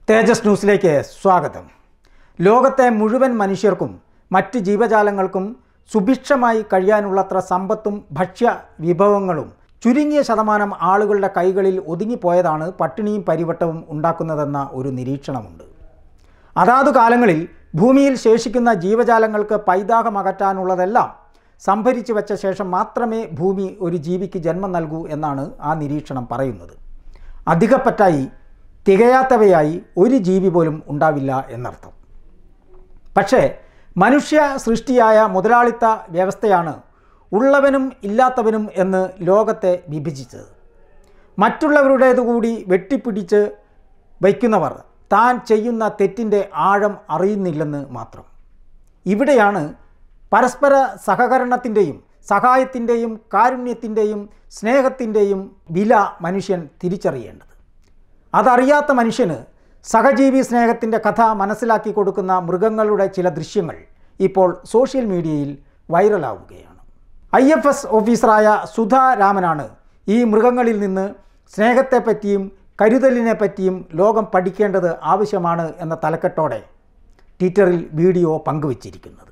തേജസ് ന്യൂസിലേക്ക് സ്വാഗതം ലോകത്തെ മുഴുവൻ മനുഷ്യർക്കും മറ്റ് ജീവജാലങ്ങൾക്കും സുഭിക്ഷമായി കഴിയാനുള്ളത്ര സമ്പത്തും ഭക്ഷ്യ വിഭവങ്ങളും ചുരുങ്ങിയ ശതമാനം ആളുകളുടെ കൈകളിൽ ഒതുങ്ങിപ്പോയതാണ് പട്ടിണിയും പരിവട്ടവും ഉണ്ടാക്കുന്നതെന്ന ഒരു നിരീക്ഷണമുണ്ട് അതാതു കാലങ്ങളിൽ ഭൂമിയിൽ ശേഷിക്കുന്ന ജീവജാലങ്ങൾക്ക് പൈതാഹം അകറ്റാനുള്ളതെല്ലാം സംഭരിച്ചു വെച്ച ശേഷം മാത്രമേ ഭൂമി ഒരു ജീവിക്ക് ജന്മം നൽകൂ എന്നാണ് ആ നിരീക്ഷണം പറയുന്നത് അധികപ്പറ്റായി തികയാത്തവയായി ഒരു ജീവി പോലും ഉണ്ടാവില്ല എന്നർത്ഥം പക്ഷേ മനുഷ്യ സൃഷ്ടിയായ മുതലാളിത്ത വ്യവസ്ഥയാണ് ഉള്ളവനും ഇല്ലാത്തവനും എന്ന് ലോകത്തെ വിഭജിച്ചത് മറ്റുള്ളവരുടേത് കൂടി വെട്ടിപ്പിടിച്ച് വയ്ക്കുന്നവർ താൻ ചെയ്യുന്ന തെറ്റിൻ്റെ ആഴം അറിയുന്നില്ലെന്ന് മാത്രം ഇവിടെയാണ് പരസ്പര സഹകരണത്തിൻ്റെയും സഹായത്തിൻ്റെയും കാരുണ്യത്തിൻ്റെയും സ്നേഹത്തിൻ്റെയും വില മനുഷ്യൻ തിരിച്ചറിയേണ്ടത് അതറിയാത്ത മനുഷ്യന് സഹജീവി സ്നേഹത്തിൻ്റെ കഥ മനസ്സിലാക്കി കൊടുക്കുന്ന മൃഗങ്ങളുടെ ചില ദൃശ്യങ്ങൾ ഇപ്പോൾ സോഷ്യൽ മീഡിയയിൽ വൈറലാവുകയാണ് ഐ എഫ് എസ് ഓഫീസറായ സുധാ രാമനാണ് ഈ മൃഗങ്ങളിൽ നിന്ന് സ്നേഹത്തെപ്പറ്റിയും കരുതലിനെ പറ്റിയും ലോകം പഠിക്കേണ്ടത് ആവശ്യമാണ് എന്ന തലക്കെട്ടോടെ ട്വിറ്ററിൽ വീഡിയോ പങ്കുവച്ചിരിക്കുന്നത്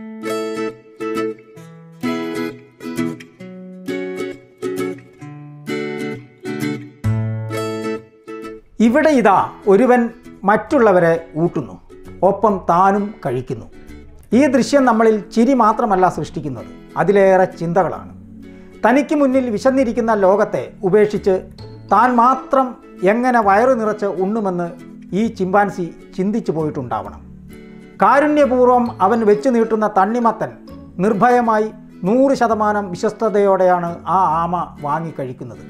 ഇവിടെ ഇതാ ഒരുവൻ മറ്റുള്ളവരെ ഊട്ടുന്നു ഒപ്പം താനും കഴിക്കുന്നു ഈ ദൃശ്യം നമ്മളിൽ ചിരി മാത്രമല്ല സൃഷ്ടിക്കുന്നത് അതിലേറെ ചിന്തകളാണ് തനിക്ക് മുന്നിൽ വിശന്നിരിക്കുന്ന ലോകത്തെ ഉപേക്ഷിച്ച് താൻ മാത്രം എങ്ങനെ വയറു നിറച്ച് ഉണ്ണുമെന്ന് ഈ ചിമ്പാൻസി ചിന്തിച്ചു പോയിട്ടുണ്ടാവണം കാരുണ്യപൂർവ്വം അവൻ വെച്ചു നീട്ടുന്ന തണ്ണിമത്തൻ നിർഭയമായി നൂറ് ശതമാനം വിശ്വസ്തയോടെയാണ് ആ ആമ വാങ്ങിക്കഴിക്കുന്നത്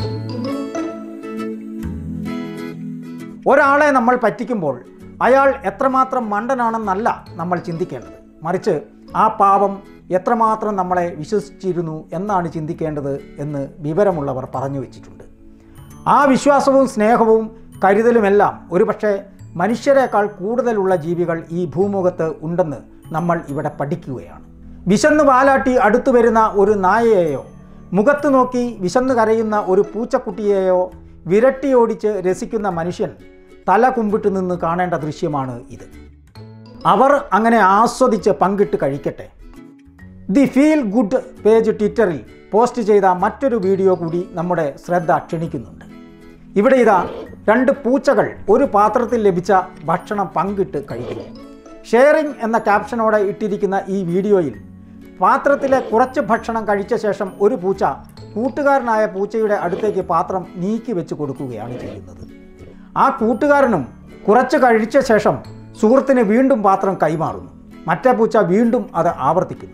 ഒരാളെ നമ്മൾ പറ്റിക്കുമ്പോൾ അയാൾ എത്രമാത്രം മണ്ടനാണെന്നല്ല നമ്മൾ ചിന്തിക്കേണ്ടത് മറിച്ച് ആ പാപം എത്രമാത്രം നമ്മളെ വിശ്വസിച്ചിരുന്നു എന്നാണ് ചിന്തിക്കേണ്ടത് എന്ന് വിവരമുള്ളവർ പറഞ്ഞു വച്ചിട്ടുണ്ട് ആ വിശ്വാസവും സ്നേഹവും കരുതലുമെല്ലാം ഒരുപക്ഷെ മനുഷ്യരെക്കാൾ കൂടുതലുള്ള ജീവികൾ ഈ ഭൂമുഖത്ത് ഉണ്ടെന്ന് നമ്മൾ ഇവിടെ പഠിക്കുകയാണ് വിശന്ന് വാലാട്ടി അടുത്തു വരുന്ന ഒരു നായയെയോ മുഖത്ത് നോക്കി വിശന്ന് കരയുന്ന ഒരു പൂച്ചക്കുട്ടിയെയോ വിരട്ടിയോടിച്ച് രസിക്കുന്ന മനുഷ്യൻ തല കുമ്പിട്ട് നിന്ന് കാണേണ്ട ദൃശ്യമാണ് ഇത് അവർ അങ്ങനെ ആസ്വദിച്ച് പങ്കിട്ട് കഴിക്കട്ടെ ദി ഫീൽ ഗുഡ് പേജ് ട്വിറ്ററിൽ പോസ്റ്റ് ചെയ്ത മറ്റൊരു വീഡിയോ കൂടി നമ്മുടെ ശ്രദ്ധ ക്ഷണിക്കുന്നുണ്ട് ഇവിടെ ഇതാ രണ്ട് പൂച്ചകൾ ഒരു പാത്രത്തിൽ ലഭിച്ച ഭക്ഷണം പങ്കിട്ട് കഴിക്കുന്നു ഷെയറിംഗ് എന്ന ക്യാപ്ഷനോടെ ഇട്ടിരിക്കുന്ന ഈ വീഡിയോയിൽ പാത്രത്തിലെ കുറച്ച് ഭക്ഷണം കഴിച്ച ശേഷം ഒരു പൂച്ച കൂട്ടുകാരനായ പൂച്ചയുടെ അടുത്തേക്ക് പാത്രം നീക്കി വെച്ച് കൊടുക്കുകയാണ് ചെയ്യുന്നത് ആ കൂട്ടുകാരനും കുറച്ച് കഴിച്ച ശേഷം സുഹൃത്തിന് വീണ്ടും പാത്രം കൈമാറുന്നു മറ്റേ പൂച്ച വീണ്ടും അത് ആവർത്തിക്കുന്നു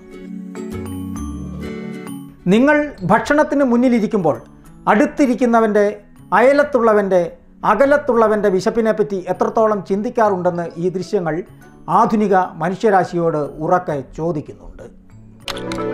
നിങ്ങൾ ഭക്ഷണത്തിന് മുന്നിലിരിക്കുമ്പോൾ അടുത്തിരിക്കുന്നവൻ്റെ അയലത്തുള്ളവൻ്റെ അകലത്തുള്ളവൻ്റെ വിശപ്പിനെപ്പറ്റി എത്രത്തോളം ചിന്തിക്കാറുണ്ടെന്ന് ഈ ദൃശ്യങ്ങൾ ആധുനിക മനുഷ്യരാശിയോട് ഉറക്കെ ചോദിക്കുന്നുണ്ട്